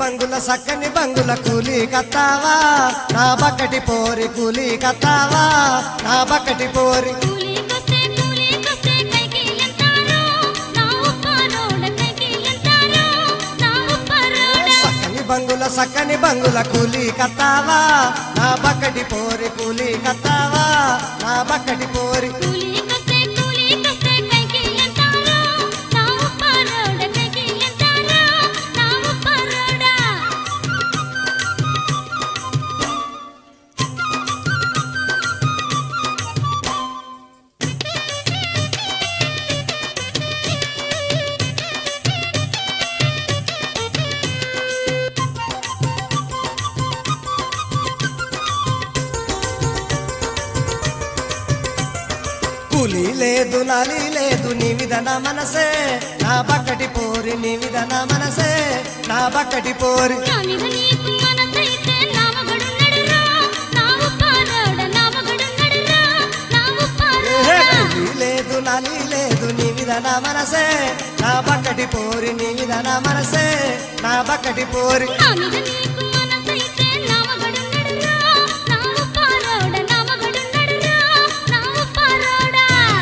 బంగుల సక్కని బంగుల కూలి కత్తావా నా బక్కటి పోరి కూలి కత్తావా నా బక్కటి పోరి కూలీకొస్తే కూలీకొస్తే కైకి ఎంతారో నా ఉప్పారోడ కైకి ఎంతారో నా ఉప్పారోడ సక్కని బంగుల సక్కని బంగుల కూలి కత్తావా నా బక్కటి పోరి కూలి కత్తావా నా బక్కటి పోరి కూలీకొస్తే కూలీకొస్తే కైకి ఎంతారో నా ఉప్పారోడ కైకి ఎంతారో నా ఉప్పారోడ కూలి లేదు నాలి లేదు నీ మీద నా మనసే నా బక్కటి పోరి నీ మీద నా మనసే నా బక్కటి పోరి నా మీద నీకు మనసైతే నా మగడున్నడురా నా ఉప్పారోడ నా మగడున్నడురా నా ఏహే, ఉప్పారోడ కూలి లేదు నాలి లేదు నీ మీద నా మనసే నా బక్కటి పోరి నీ మీద నా మనసే నా బక్కటి పోరి నా మీద నీకు మనసైతే నా మగడున్నడురా నా ఉప్పారోడ నా మగడున్నడురా నా ఉప్పారోడ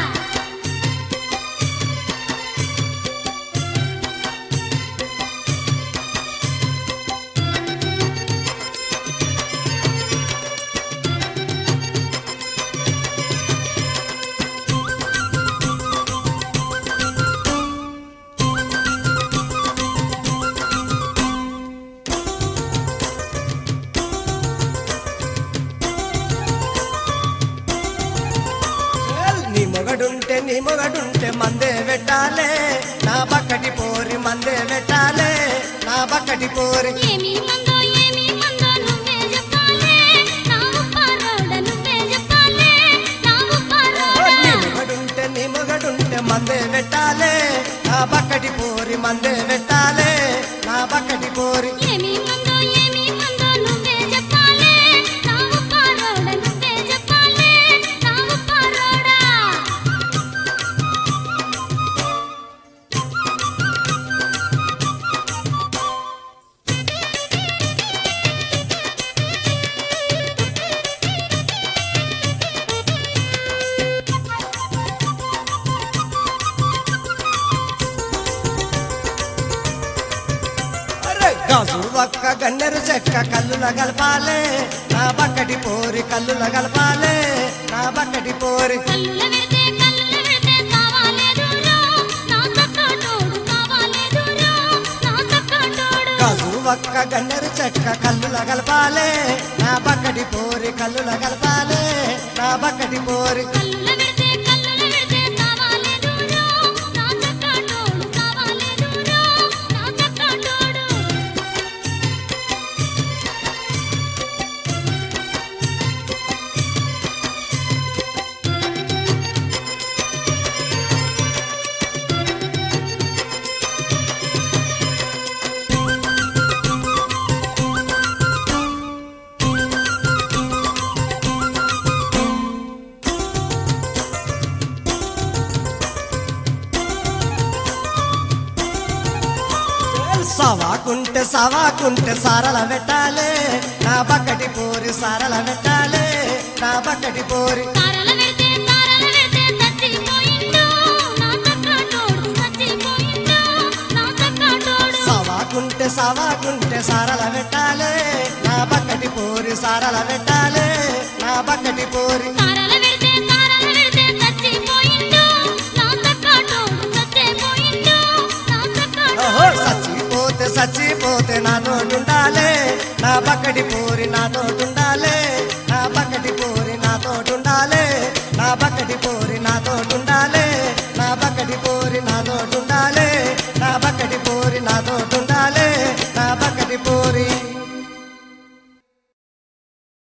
నీ మొగడుంటే నీ మొగడుంటే మందే పెట్టాలే నా బక్కటి పోరి మందే పెట్టాలే నా బక్కటి పోరి ఏమి మందో ఏమి మందో నువ్వే చెప్పాలే నా ఉప్పారోడ నువ్వే చెప్పాలే నా నీ ఉప్పారోడ మొగడుంటే నీ మొగడుంటే మందే పెట్టాలే నా బక్కటి పోరి మందే పెట్టాలే నా బక్కటి పోరి ఏమి మందో ఏమి మందో నువ్వే చెప్పాలే నా ఉప్పారోడ నువ్వే చెప్పాలే నా ఉప్పారోడ అరే గాజు ఒక్క గన్నెరు చెక్క కల్లుల గలపాలే నా బక్కటి పోరి కల్లుల గలపాలే నా బక్కటి పోరి కల్లుల వెడితే కల్లుల వెడితే కావాలేదురో నా చక్కటోడు కావాలేదురో నా చక్కటోడు గాజు ఒక్క గన్నెరు చెక్క కల్లుల గలపాలే నా బక్కటి పోరి కల్లుల గలపాలే నా బక్కటి పోరి కల్లుల వెడితే కల్లుల వెడితే కావాలేదురో నా చక్కటోడు కావాలేదురో నా చక్కటోడు సవాకుంటే సవాకుంటే సారల పెట్టాలే నా బక్కటి పోరి సారల పెట్టాలే నా బక్కటి పోరి తారల వెడితే తారల వెడితే చచ్చిపోయిండు నా చక్కటోడు చచ్చిపోయిండు నా చక్కటోడు సవాకుంటే సవాకుంటే సారల పెట్టాలే నా బక్కటి పోరి సారల పెట్టాలే నా బక్కటి పోరి తారల వెడితే తారల వెడితే చచ్చిపోయిండు నా చక్కటోడు చచ్చిపోయిండు నా ఓహో చక్కటోడు చచ్చిపోతే చచ్చిపోతే నా తోటుండాలే నా బక్కటి పోరి నా తోటుండాలే నా బక్కటి పోరి నా తోటుండాలే నా బక్కటి పోరి నా తోటుండాలే నా బక్కటి పోరి నా తోటుండాలే నా బక్కటి పోరి నా తోటుండాలే నా బక్కటి పోరి